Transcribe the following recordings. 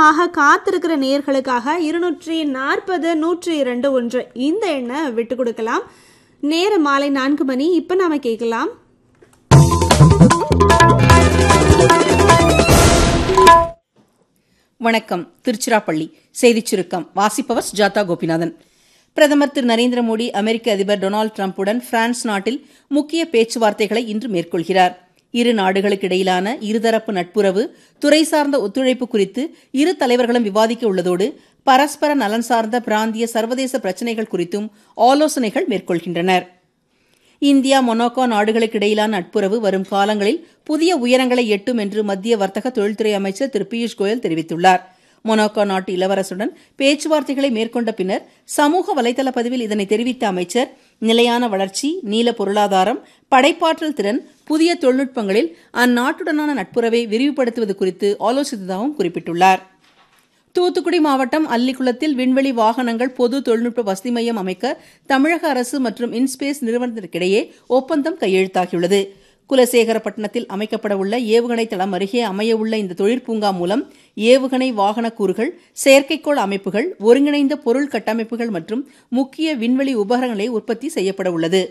ஆர்வமாக காத்திருக்கிற நேர்களுக்காக இருநூற்றி நாற்பது நூற்றி இரண்டு ஒன்று இந்த எண்ணை விட்டு கொடுக்கலாம் நேர மாலை நான்கு மணி இப்போ நாம கேட்கலாம் வணக்கம் திருச்சிராப்பள்ளி செய்திச் சுருக்கம் வாசிப்பவர் ஜாதா கோபிநாதன் பிரதமர் திரு நரேந்திர மோடி அமெரிக்க அதிபர் டொனால்டு டிரம்புடன் பிரான்ஸ் நாட்டில் முக்கிய பேச்சுவார்த்தைகளை இன்று மேற்கொள்கிறார் இரு நாடுகளுக்கு இடையிலான இருதரப்பு நட்புறவு துறை சார்ந்த ஒத்துழைப்பு குறித்து இரு தலைவர்களும் விவாதிக்க உள்ளதோடு பரஸ்பர நலன் சார்ந்த பிராந்திய சர்வதேச பிரச்சினைகள் குறித்தும் ஆலோசனைகள் மேற்கொள்கின்றனர் இந்தியா மொனாக்கோ நாடுகளுக்கு இடையிலான நட்புறவு வரும் காலங்களில் புதிய உயரங்களை எட்டும் என்று மத்திய வர்த்தக தொழில்துறை அமைச்சர் திரு பியூஷ் கோயல் தெரிவித்துள்ளார் மொனாக்கோ நாட்டு இளவரசுடன் பேச்சுவார்த்தைகளை மேற்கொண்ட பின்னர் சமூக வலைதள பதிவில் இதனை தெரிவித்த அமைச்சர் நிலையான வளர்ச்சி நீல பொருளாதாரம் படைப்பாற்றல் திறன் புதிய தொழில்நுட்பங்களில் அந்நாட்டுடனான நட்புறவை விரிவுபடுத்துவது குறித்து ஆலோசித்ததாகவும் குறிப்பிட்டுள்ளார் தூத்துக்குடி மாவட்டம் அல்லிக்குளத்தில் விண்வெளி வாகனங்கள் பொது தொழில்நுட்ப வசதி மையம் அமைக்க தமிழக அரசு மற்றும் இன்ஸ்பேஸ் நிறுவனத்திற்கிடையே ஒப்பந்தம் கையெழுத்தாகியுள்ளது குலசேகரப்பட்டினத்தில் அமைக்கப்பட உள்ள ஏவுகணை தளம் அருகே அமையவுள்ள இந்த தொழிற்பூங்கா மூலம் ஏவுகணை வாகன கூறுகள் செயற்கைக்கோள் அமைப்புகள் ஒருங்கிணைந்த பொருள் கட்டமைப்புகள் மற்றும் முக்கிய விண்வெளி உபகரணங்களை உற்பத்தி செய்யப்பட உள்ளது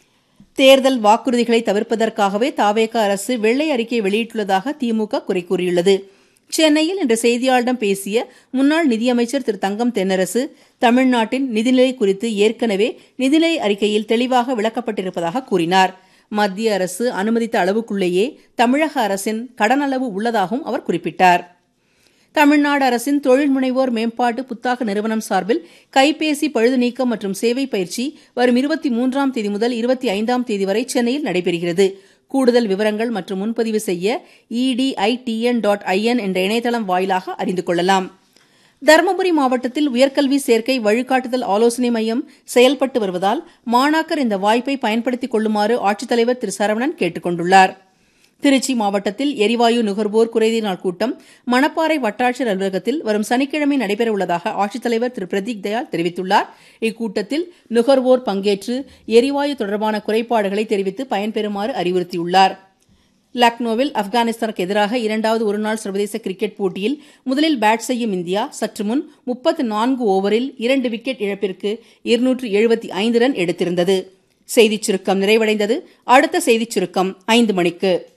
தேர்தல் வாக்குறுதிகளை தவிர்ப்பதற்காகவே தாவேக அரசு வெள்ளை அறிக்கை வெளியிட்டுள்ளதாக திமுக குறை கூறியுள்ளது சென்னையில் இன்று செய்தியாளரிடம் பேசிய முன்னாள் நிதியமைச்சர் திரு தங்கம் தென்னரசு தமிழ்நாட்டின் நிதிநிலை குறித்து ஏற்கனவே நிதிநிலை அறிக்கையில் தெளிவாக விளக்கப்பட்டிருப்பதாக கூறினார் மத்திய அரசு அனுமதித்த அளவுக்குள்ளேயே தமிழக அரசின் கடன் அளவு உள்ளதாகவும் அவர் குறிப்பிட்டார் தமிழ்நாடு அரசின் தொழில் முனைவோர் மேம்பாட்டு புத்தாக்க நிறுவனம் சார்பில் கைபேசி பழுது நீக்கம் மற்றும் சேவை பயிற்சி வரும் இருபத்தி மூன்றாம் தேதி முதல் இருபத்தி ஐந்தாம் தேதி வரை சென்னையில் நடைபெறுகிறது கூடுதல் விவரங்கள் மற்றும் முன்பதிவு செய்ய இடிஐடிஎன் டாட் ஐஎன் என்ற இணையதளம் வாயிலாக அறிந்து கொள்ளலாம் தருமபுரி மாவட்டத்தில் உயர்கல்வி சேர்க்கை வழிகாட்டுதல் ஆலோசனை மையம் செயல்பட்டு வருவதால் மாணாக்கர் இந்த வாய்ப்பை பயன்படுத்திக் கொள்ளுமாறு ஆட்சித்தலைவர் திரு சரவணன் கேட்டுக் கொண்டுள்ளார் திருச்சி மாவட்டத்தில் எரிவாயு நுகர்வோர் குறைதீர் நாள் கூட்டம் மணப்பாறை வட்டாட்சியர் அலுவலகத்தில் வரும் சனிக்கிழமை நடைபெறவுள்ளதாக ஆட்சித்தலைவர் திரு பிரதீக் தயாள் தெரிவித்துள்ளார் இக்கூட்டத்தில் நுகர்வோர் பங்கேற்று எரிவாயு தொடர்பான குறைபாடுகளை தெரிவித்து பயன்பெறுமாறு அறிவுறுத்தியுள்ளார் லக்னோவில் ஆப்கானிஸ்தானுக்கு எதிராக இரண்டாவது ஒருநாள் சர்வதேச கிரிக்கெட் போட்டியில் முதலில் பேட் செய்யும் இந்தியா சற்று முன் முப்பத்து நான்கு ஓவரில் இரண்டு விக்கெட் இழப்பிற்கு இருநூற்று எழுபத்தி ஐந்து ரன் எடுத்திருந்தது செய்திச் சுருக்கம் நிறைவடைந்தது அடுத்த செய்திச் சுருக்கம் ஐந்து மணிக்கு